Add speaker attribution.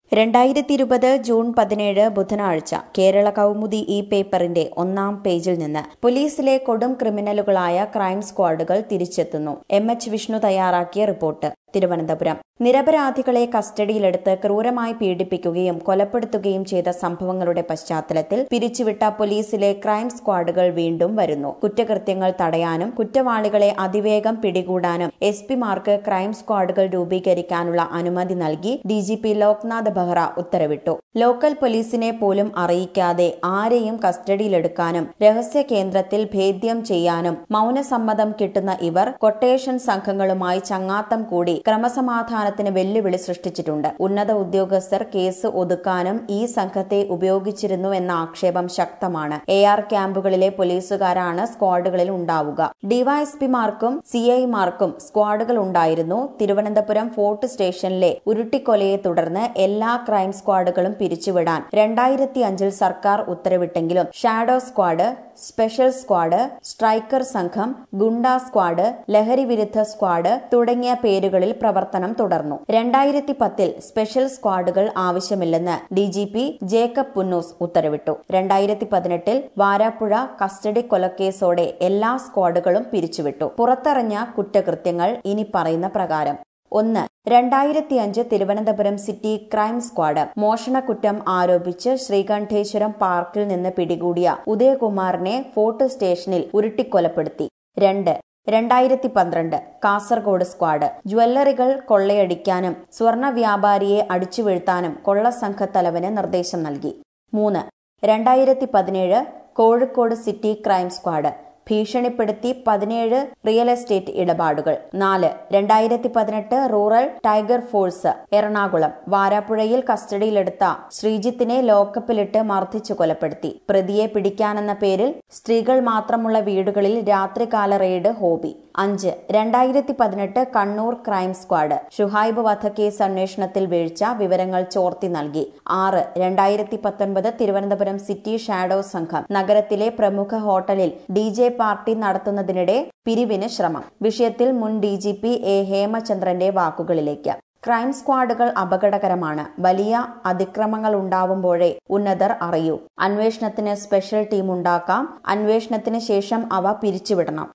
Speaker 1: രണ്ടായിരത്തി ഇരുപത് ജൂൺ പതിനേഴ് ബുധനാഴ്ച കേരള കൗമുദി ഈ പേപ്പറിന്റെ ഒന്നാം പേജിൽ നിന്ന് പോലീസിലെ കൊടും ക്രിമിനലുകളായ ക്രൈം സ്ക്വാഡുകൾ തിരിച്ചെത്തുന്നു എം എച്ച് വിഷ്ണു തയ്യാറാക്കിയ റിപ്പോർട്ട് തിരുവനന്തപുരം നിരപരാധികളെ കസ്റ്റഡിയിലെടുത്ത് ക്രൂരമായി പീഡിപ്പിക്കുകയും കൊലപ്പെടുത്തുകയും ചെയ്ത സംഭവങ്ങളുടെ പശ്ചാത്തലത്തിൽ പിരിച്ചുവിട്ട പോലീസിലെ ക്രൈം സ്ക്വാഡുകൾ വീണ്ടും വരുന്നു കുറ്റകൃത്യങ്ങൾ തടയാനും കുറ്റവാളികളെ അതിവേഗം പിടികൂടാനും എസ് പിമാർക്ക് ക്രൈം സ്ക്വാഡുകൾ രൂപീകരിക്കാനുള്ള അനുമതി നൽകി ഡിജിപി ലോക്നാഥ് ബെഹ്റ ഉത്തരവിട്ടു ലോക്കൽ പോലീസിനെ പോലും അറിയിക്കാതെ ആരെയും കസ്റ്റഡിയിലെടുക്കാനും രഹസ്യ കേന്ദ്രത്തിൽ ഭേദ്യം ചെയ്യാനും മൌനസമ്മതം കിട്ടുന്ന ഇവർ കൊട്ടേഷൻ സംഘങ്ങളുമായി ചങ്ങാത്തം കൂടി ക്രമസമാധാനത്തിന് വെല്ലുവിളി സൃഷ്ടിച്ചിട്ടുണ്ട് ഉന്നത ഉദ്യോഗസ്ഥർ കേസ് ഒതുക്കാനും ഈ സംഘത്തെ ഉപയോഗിച്ചിരുന്നു എന്ന ആക്ഷേപം ശക്തമാണ് എ ആർ ക്യാമ്പുകളിലെ പോലീസുകാരാണ് സ്ക്വാഡുകളിൽ ഉണ്ടാവുക ഡിവൈഎസ്പിമാർക്കും സിഐമാർക്കും സ്ക്വാഡുകൾ ഉണ്ടായിരുന്നു തിരുവനന്തപുരം ഫോർട്ട് സ്റ്റേഷനിലെ ഉരുട്ടിക്കൊലയെ തുടർന്ന് എല്ലാ ക്രൈം സ്ക്വാഡുകളും പിരിച്ചുവിടാൻ രണ്ടായിരത്തി അഞ്ചിൽ സർക്കാർ ഉത്തരവിട്ടെങ്കിലും shadow squad special squad striker സംഘം ഗുണ്ട സ്ക്വാഡ് ലഹരി വിരുദ്ധ സ്ക്വാഡ് തുടങ്ങിയ പേരുകളിൽ പ്രവർത്തനം തുടർന്നു രണ്ടായിരത്തി പത്തിൽ സ്പെഷ്യൽ സ്ക്വാഡുകൾ ആവശ്യമില്ലെന്ന് D G P Jacob Punnoose ഉത്തരവിട്ടു രണ്ടായിരത്തി പതിനെട്ടിൽ വാരാപ്പുഴ കസ്റ്റഡി കൊലക്കേസോടെ എല്ലാ സ്ക്വാഡുകളും പിരിച്ചുവിട്ടു പുറത്തറിഞ്ഞ കുറ്റകൃത്യങ്ങൾ ഇനി പറയുന്ന പ്രകാരം ഒന്ന് രണ്ടായിരത്തി അഞ്ച് തിരുവനന്തപുരം സിറ്റി ക്രൈം സ്ക്വാഡ് മോഷണക്കുറ്റം ആരോപിച്ച് ശ്രീകണ്ഠേശ്വരം പാർക്കിൽ നിന്ന് പിടികൂടിയ ഉദയകുമാറിനെ ഫോർട്ട് സ്റ്റേഷനിൽ ഉരുട്ടിക്കൊലപ്പെടുത്തി രണ്ട് രണ്ടായിരത്തി പന്ത്രണ്ട് കാസർഗോഡ് സ്ക്വാഡ് ജ്വല്ലറികൾ കൊള്ളയടിക്കാനും സ്വർണ വ്യാപാരിയെ അടിച്ചു വീഴ്ത്താനും കൊള്ളസംഘത്തലവന് നിർദ്ദേശം നൽകി മൂന്ന് രണ്ടായിരത്തി പതിനേഴ് കോഴിക്കോട് സിറ്റി ക്രൈം സ്ക്വാഡ് ഭീഷണിപ്പെടുത്തി പതിനേഴ് റിയൽ എസ്റ്റേറ്റ് ഇടപാടുകൾ നാല് രണ്ടായിരത്തി പതിനെട്ട് റൂറൽ ടൈഗർ ഫോഴ്സ് എറണാകുളം വാരാപ്പുഴയിൽ കസ്റ്റഡിയിലെടുത്ത ശ്രീജിത്തിനെ ലോക്കപ്പിലിട്ട് മർദ്ദിച്ചു കൊലപ്പെടുത്തി പ്രതിയെ പിടിക്കാനെന്ന പേരിൽ സ്ത്രീകൾ മാത്രമുള്ള വീടുകളിൽ രാത്രികാല റെയ്ഡ് ഹോബി അഞ്ച് രണ്ടായിരത്തി പതിനെട്ട് കണ്ണൂർ ക്രൈം സ്ക്വാഡ് ഷുഹൈബ് വധക്കേസ് അന്വേഷണത്തിൽ വീഴ്ച വിവരങ്ങൾ ചോർത്തി നൽകി ആറ് രണ്ടായിരത്തി പത്തൊൻപത് തിരുവനന്തപുരം സിറ്റി ഷാഡോ സംഘം നഗരത്തിലെ പ്രമുഖ ഹോട്ടലിൽ ഡി ജെ പാർട്ടി നടത്തുന്നതിനിടെ പിരിവിന് ശ്രമം വിഷയത്തിൽ മുൻ ഡി ജി പി എ ഹേമചന്ദ്രന്റെ വാക്കുകളിലേക്ക് ക്രൈം സ്ക്വാഡുകൾ അപകടകരമാണ് വലിയ അതിക്രമങ്ങൾ ഉണ്ടാവുമ്പോഴേ ഉന്നതർ അറിയൂ അന്വേഷണത്തിന് സ്പെഷ്യൽ ടീം ഉണ്ടാക്കാം അന്വേഷണത്തിന് ശേഷം അവ പിരിച്ചുവിടണം